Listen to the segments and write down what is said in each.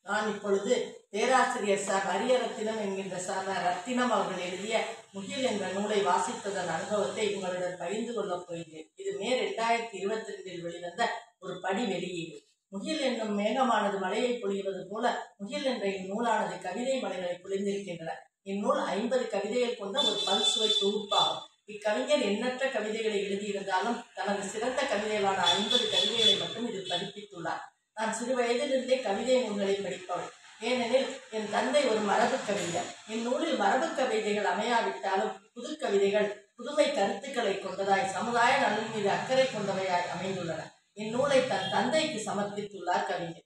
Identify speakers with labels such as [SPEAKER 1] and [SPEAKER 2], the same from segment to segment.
[SPEAKER 1] நான் இப்பொழுது பேராசிரியர் சார் ஹரியரத்தினம் என்கின்ற சார் ரத்தினம் அவர்கள் எழுதிய முகில் என்ற நூலை வாசித்ததன் அனுபவத்தை உங்களுடன் பகிர்ந்து கொள்ளப் போகிறேன் இது மே ரெண்டாயிரத்தி இருபத்தி ரெண்டில் வெளிவந்த ஒரு படி வெளியீடு முகில் என்னும் மேகமானது மழையை பொழிவது போல முகில் என்ற இந்நூலானது கவிதை மலைகளை பொழிந்திருக்கின்றன இந்நூல் ஐம்பது கவிதைகள் கொண்ட ஒரு பல்சுவை தொகுப்பாகும் இக்கவிஞர் எண்ணற்ற கவிதைகளை எழுதியிருந்தாலும் தனது சிறந்த கவிதைகளான ஐம்பது கவிதைகளை மட்டும் இதில் பதிப்பித்துள்ளார் நான் சிறு வயதிலிருந்தே கவிதை நூல்களை படிப்பவன் ஏனெனில் என் தந்தை ஒரு மரபு கவிஞர் இந்நூலில் மரபு கவிதைகள் அமையாவிட்டாலும் புது கவிதைகள் புதுமை கருத்துக்களை கொண்டதாய் சமுதாய நலன் மீது அக்கறை கொண்டவையாய் அமைந்துள்ளன இந்நூலை தன் தந்தைக்கு சமர்ப்பித்துள்ளார் கவிஞர்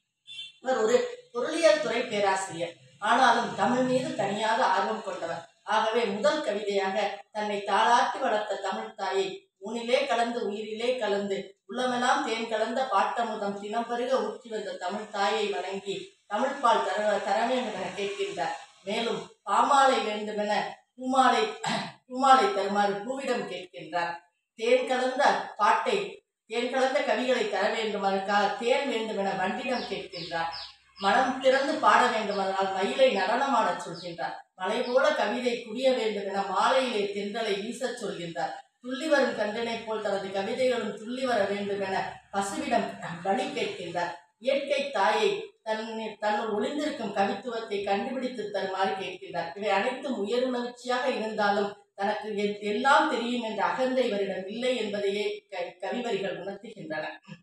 [SPEAKER 1] இவர் ஒரு பொருளியல் துறை பேராசிரியர் ஆனாலும் தமிழ் மீது தனியாத ஆர்வம் கொண்டவர் ஆகவே முதல் கவிதையாக தன்னை தாளாட்டி வளர்த்த தமிழ் தாயை ஊனிலே கலந்து உயிரிலே கலந்து உள்ளமெல்லாம் தேன் கலந்த பாட்டமுதம் தினம்பருக ஊற்றி வந்த தமிழ் தாயை வணங்கி தமிழ்பால் தர தர வேண்டும் என கேட்கின்றார் மேலும் பாமாலை வேண்டுமென பூமாலை பூமாலை தருமாறு பூவிடம் கேட்கின்றார் தேன் கலந்த பாட்டை தேன் கலந்த கவிகளை தர வேண்டுமெனக்காக தேன் வேண்டுமென வண்டிடம் கேட்கின்றார் மனம் திறந்து பாட வேண்டுமென்றால் மயிலை நடனமாடச் சொல்கின்றார் மலை போல கவிதை குடிய வேண்டும் என மாலையிலே தென்றலை வீசச் சொல்கின்றார் துள்ளி வரும் கன்றனைப் போல் தனது கவிதைகளும் துள்ளி வர வேண்டும் என பசுவிடம் வழி கேட்கின்றார் இயற்கை தாயை தன் தன்னுள் ஒளிந்திருக்கும் கவித்துவத்தை கண்டுபிடித்து தருமாறு கேட்கின்றார் இவை அனைத்தும் உயர்வுணர்ச்சியாக இருந்தாலும் தனக்கு எ- எல்லாம் தெரியும் என்ற அகந்தை இவரிடம் இல்லை என்பதையே க- கவிவரிகள் உணர்த்துகின்றன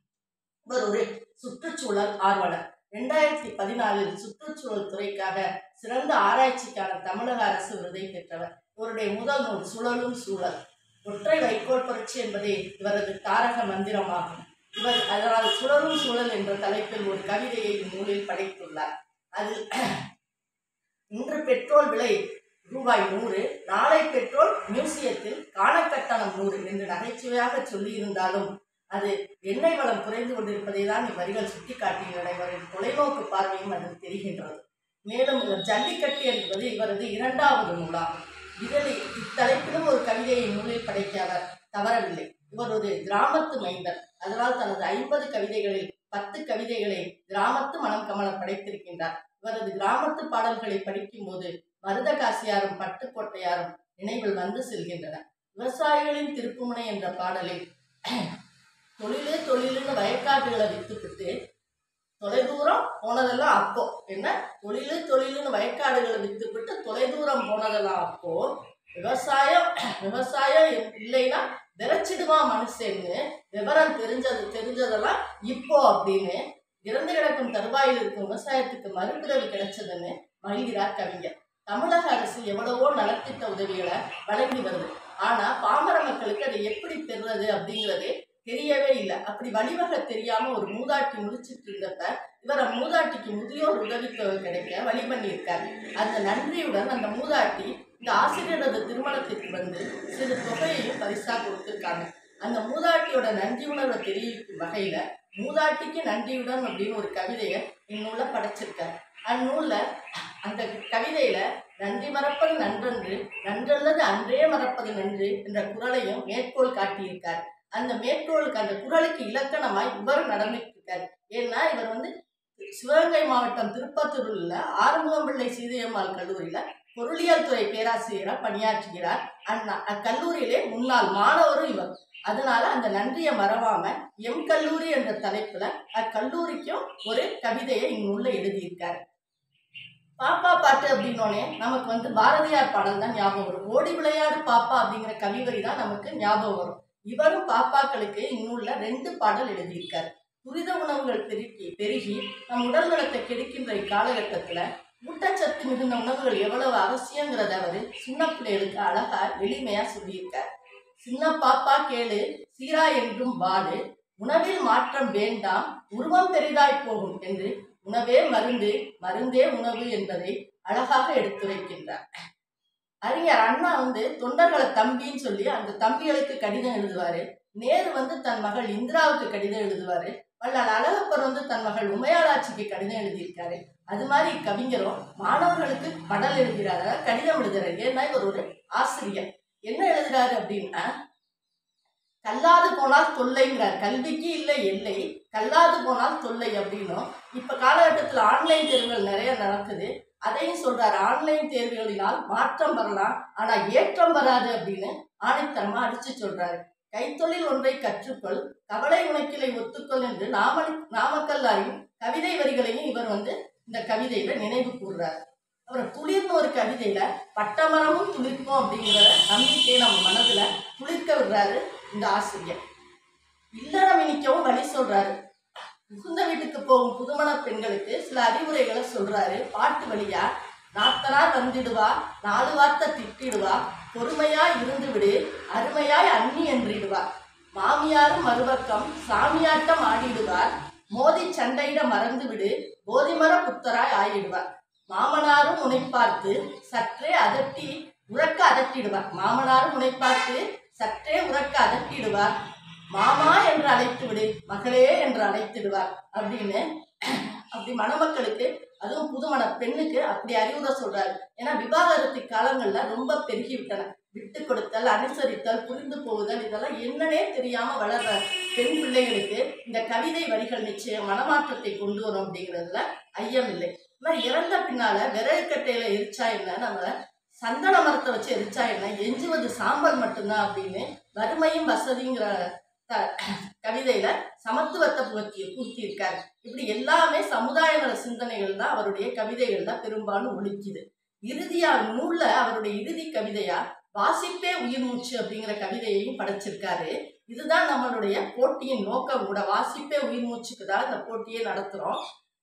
[SPEAKER 1] இவர் ஒரு சுற்றுச்சூழல் ஆர்வலர் ரெண்டாயிரத்தி பதினாலில் சுற்றுச்சூழல் துறைக்காக சிறந்த ஆராய்ச்சிக்கான தமிழக அரசு விருதை பெற்றவர் இவருடைய முதல் நூல் சுழலும் சூழல் ஒற்றை வைக்கோல் புரட்சி என்பதே இவரது தாரக மந்திரமாகும் இவர் அதனால் சுழலும் சூழல் என்ற தலைப்பில் ஒரு கவிதையை இந்நூலில் படைத்துள்ளார் அதில் இன்று பெட்ரோல் விலை ரூபாய் நூறு நாளை பெட்ரோல் மியூசியத்தில் காண கட்டணம் நூறு என்று நகைச்சுவையாக சொல்லியிருந்தாலும் அது எண்ணெய் வளம் குறைந்து கொண்டிருப்பதை தான் இவ்வரிகள் சுட்டிக்காட்டுகின்றன இவரின் தொலைநோக்கு பார்வையும் அதில் தெரிகின்றது மேலும் இவர் ஜல்லிக்கட்டு என்பது இவரது இரண்டாவது நூலாகும் இதில் இத்தலைப்பிலும் ஒரு கவிதையை நூலில் படைக்க அவர் தவறவில்லை இவர் ஒரு கிராமத்து மைந்தர் அதனால் தனது ஐம்பது கவிதைகளில் பத்து கவிதைகளை கிராமத்து மனம் கமல படைத்திருக்கின்றார் இவரது கிராமத்து பாடல்களை படிக்கும்போது மருதகாசியாரும் பட்டுக்கோட்டையாரும் நினைவில் வந்து செல்கின்றன விவசாயிகளின் திருப்புமுனை என்ற பாடலில் தொழிலு தொழிலுன்னு வயக்காட்டுகளை வித்துக்கிட்டு தொலைதூரம் போனதெல்லாம் அப்போ என்ன தொழிலு தொழிலுன்னு வயக்காடுகளை வித்துக்கிட்டு தொலைதூரம் போனதெல்லாம் அப்போ விவசாயம் விவசாயம் இல்லைன்னா விரைச்சிடுவான் மனுஷன்னு விவரம் தெரிஞ்சது தெரிஞ்சதெல்லாம் இப்போ அப்படின்னு இறந்து கிடக்கும் தருவாயில் இருக்கும் விவசாயத்துக்கு மறுபிறவி கிடைச்சதுன்னு மகிழ்கிறார் கவிஞர் தமிழக அரசு எவ்வளவோ நலத்திட்ட உதவிகளை வழங்கி வருது ஆனா பாமர மக்களுக்கு அதை எப்படி பெறுறது அப்படிங்கிறதே தெரியவே இல்லை அப்படி வழிவகை தெரியாம ஒரு மூதாட்டி முடிச்சிட்டு இருந்தப்ப இவர மூதாட்டிக்கு முதியோர் உதவித்தொகை கிடைக்க வழி பண்ணியிருக்காரு அந்த நன்றியுடன் அந்த மூதாட்டி இந்த ஆசிரியரது திருமணத்திற்கு வந்து சிறு தொகையையும் பரிசா கொடுத்துருக்காங்க அந்த மூதாட்டியோட நன்றி உணர்வை தெரிவிக்கும் வகையில மூதாட்டிக்கு நன்றியுடன் அப்படின்னு ஒரு கவிதையை இந்நூல படைச்சிருக்காரு அந்நூல்ல அந்த கவிதையில நன்றி மறப்பது நன்றன்று நன்றல்லது அன்றே மறப்பது நன்று என்ற குரலையும் மேற்கோள் காட்டியிருக்கார் அந்த மேற்கோளுக்கு அந்த குரலுக்கு இலக்கணமாய் இவர் நடந்துட்டு ஏன்னா இவர் வந்து சிவகங்கை மாவட்டம் திருப்பத்தூரில் உள்ள ஆறுமுகம்பிள்ளை சீதையம்மாள் கல்லூரியில பொருளியல் துறை பேராசிரியராக பணியாற்றுகிறார் அண்ணா அக்கல்லூரியிலே முன்னாள் மாணவரும் இவர் அதனால அந்த நன்றியை மறவாம எம் கல்லூரி என்ற தலைப்புல அக்கல்லூரிக்கும் ஒரு கவிதையை இந்நூல்ல எழுதியிருக்காரு பாப்பா பாட்டு அப்படின்னோடனே நமக்கு வந்து பாரதியார் பாடல் தான் ஞாபகம் வரும் ஓடி விளையாடு பாப்பா அப்படிங்கிற கவிவரி தான் நமக்கு ஞாபகம் வரும் இவரும் பாப்பாக்களுக்கு இந்நூல்ல ரெண்டு பாடல் எழுதியிருக்காரு துரித உணவுகள் பெருகி பெருகி நம் உடல் நலத்தை கெடுக்கின்ற இக்காலகட்டத்துல ஊட்டச்சத்து மிகுந்த உணவுகள் எவ்வளவு அவசியங்கிறத அவரு சின்ன பிள்ளைகளுக்கு அழகா எளிமையா சொல்லியிருக்காரு சின்ன பாப்பா கேளு சீரா என்றும் வாடு உணவில் மாற்றம் வேண்டாம் உருவம் பெரிதாய் போகும் என்று உணவே மருந்து மருந்தே உணவு என்பதை அழகாக எடுத்துரைக்கின்றார் அறிஞர் அண்ணா வந்து தொண்டர்களை தம்பின்னு சொல்லி அந்த தம்பிகளுக்கு கடிதம் எழுதுவாரு நேரு வந்து தன் மகள் இந்திராவுக்கு கடிதம் எழுதுவாரு வள்ளல் அழகப்பர் வந்து தன் மகள் உமையாளாட்சிக்கு கடிதம் எழுதியிருக்காரு அது மாதிரி கவிஞரும் மாணவர்களுக்கு படல் எழுதுகிறார் அதாவது கடிதம் எழுதுறாரு ஏன்னா இவர் ஒரு ஆசிரியர் என்ன எழுதுறாரு அப்படின்னா கல்லாது போனால் தொல்லைங்கிறார் கல்விக்கு இல்லை எல்லை கல்லாது போனால் தொல்லை அப்படின்னும் இப்ப காலகட்டத்தில் ஆன்லைன் தேர்வுகள் நிறைய நடக்குது அதையும் சொல்றாரு ஆன்லைன் தேர்வுகளினால் மாற்றம் வரலாம் ஆனா ஏற்றம் வராது அப்படின்னு ஆணைத்தனமா அடிச்சு சொல்றாரு கைத்தொழில் ஒன்றை கற்றுக்கொள் கவலை உனக்கிலை ஒத்துக்கொள் என்று நாம நாமக்கல்லாரின் கவிதை வரிகளையும் இவர் வந்து இந்த கவிதையில நினைவு கூறுறார் அப்புறம் துளிர்னு ஒரு கவிதையில பட்டமரமும் துளிர்க்கும் அப்படிங்கிற நம்பிக்கையை நம்ம மனதுல துளிர்க்க விடுறாரு இந்த ஆசிரியர் இல்லறம் இனிக்கவும் வழி சொல்றாரு புகுந்த வீட்டுக்கு போகும் புதுமண பெண்களுக்கு சில அறிவுரைகளை சொல்றாரு பாட்டு வழியா நாத்தனார் வந்திடுவா நாலு வார்த்தை திட்டிடுவா பொறுமையாய் இருந்து விடு அருமையாய் அண்ணி என்றிடுவார் மாமியாரும் மறுபக்கம் சாமியாட்டம் ஆடிடுவார் மோதி சண்டையிட மறந்து விடு போதிமர புத்தராய் ஆயிடுவார் மாமனாரும் உன்னை பார்த்து சற்றே அதட்டி உறக்க அதட்டிடுவார் மாமனாரும் உன்னை பார்த்து சற்றே உறக்க அதட்டிடுவார் மாமா என்று அழைத்து விடு மகளே என்று அழைத்திடுவார் அப்படின்னு அப்படி மணமக்களுக்கு அதுவும் புதுமண பெண்ணுக்கு அப்படி அறிவுரை சொல்றாரு ஏன்னா விவாகரத்து காலங்கள்ல ரொம்ப பெருகி விட்டன விட்டு கொடுத்தல் அனுசரித்தல் புரிந்து போகுதல் இதெல்லாம் என்னன்னே தெரியாம வளர்ற பெண் பிள்ளைகளுக்கு இந்த கவிதை வரிகள் நிச்சயம் மனமாற்றத்தை கொண்டு வரும் அப்படிங்கிறதுல ஐயம் இல்லை ஆனால் இறந்த பின்னால விறகு கட்டையில எரிச்சா என்ன நம்ம சந்தன மரத்தை வச்சு எரிச்சா என்ன எஞ்சுவது சாம்பல் மட்டும்தான் அப்படின்னு வறுமையும் வசதிங்கிற க- கவிதையில சமத்துவத்தை புகத்தி பூத்தியிருக்காரு இப்படி எல்லாமே சமுதாய நல சிந்தனைகள் தான் அவருடைய கவிதைகள்ல பெரும்பாலும் ஒழிக்குது இறுதியா நூல்ல அவருடைய இறுதி கவிதையா வாசிப்பே உயிர் மூச்சு அப்படிங்கிற கவிதையையும் படைச்சிருக்காரு இதுதான் நம்மளுடைய போட்டியின் நோக்கம் கூட வாசிப்பே உயிர் மூச்சுக்கு தான் இந்த போட்டியை நடத்துறோம்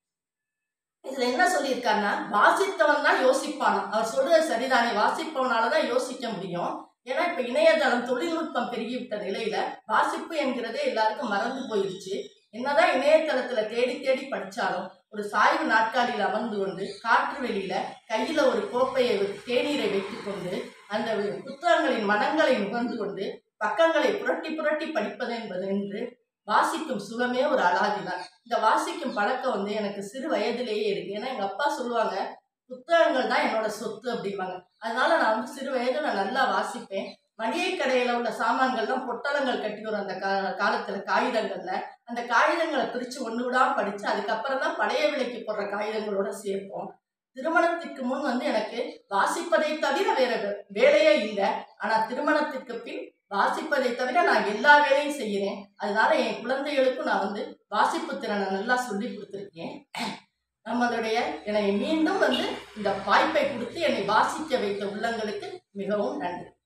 [SPEAKER 1] இதுல என்ன சொல்லியிருக்காருன்னா வாசித்தவன் தான் யோசிப்பானாம் அவர் சொல்றது சரிதானே வாசிப்பவனால தான் யோசிக்க முடியும் ஏன்னா இப்ப இணையதளம் தொழில்நுட்பம் பெருகிவிட்ட நிலையில வாசிப்பு என்கிறதே எல்லாருக்கும் மறந்து போயிருச்சு என்னதான் இணையதளத்துல தேடி தேடி படிச்சாலும் ஒரு சாய்வு நாட்காலியில் அமர்ந்து கொண்டு காற்று வெளியில கையில ஒரு கோப்பையை வை- தேநீரை வைத்துக்கொண்டு அந்த புத்தகங்களின் மனங்களை நுகர்ந்து கொண்டு பக்கங்களை புரட்டி புரட்டி படிப்பது என்பது என்று வாசிக்கும் சுகமே ஒரு அலாதிதான் இந்த வாசிக்கும் பழக்கம் வந்து எனக்கு சிறு வயதிலேயே இருக்கு ஏன்னா எங்க அப்பா சொல்லுவாங்க புத்தகங்கள் தான் என்னோட சொத்து அப்படிம்பாங்க அதனால நான் வந்து சிறு வயதுல நல்லா வாசிப்பேன் மளிகை கடையில உள்ள சாமான்கள்லாம் பொட்டலங்கள் கட்டி வரும் அந்த கா காலத்துல காகிதங்கள்ல அந்த காகிதங்களை பிரிச்சு ஒன்று விடாம படிச்சு அதுக்கப்புறம் தான் பழைய விலைக்கு போடுற காகிதங்களோட சேர்ப்போம் திருமணத்திற்கு முன் வந்து எனக்கு வாசிப்பதை தவிர வேற வே- வேலையே இல்லை ஆனா திருமணத்திற்கு பின் வாசிப்பதை தவிர நான் எல்லா வேலையும் செய்கிறேன் அதனால என் குழந்தைகளுக்கும் நான் வந்து வாசிப்பு திறனை நல்லா சொல்லி கொடுத்துருக்கேன் நம்மளுடைய என்னை மீண்டும் வந்து இந்த வாய்ப்பை கொடுத்து என்னை வாசிக்க வைத்த உள்ளங்களுக்கு மிகவும் நன்றி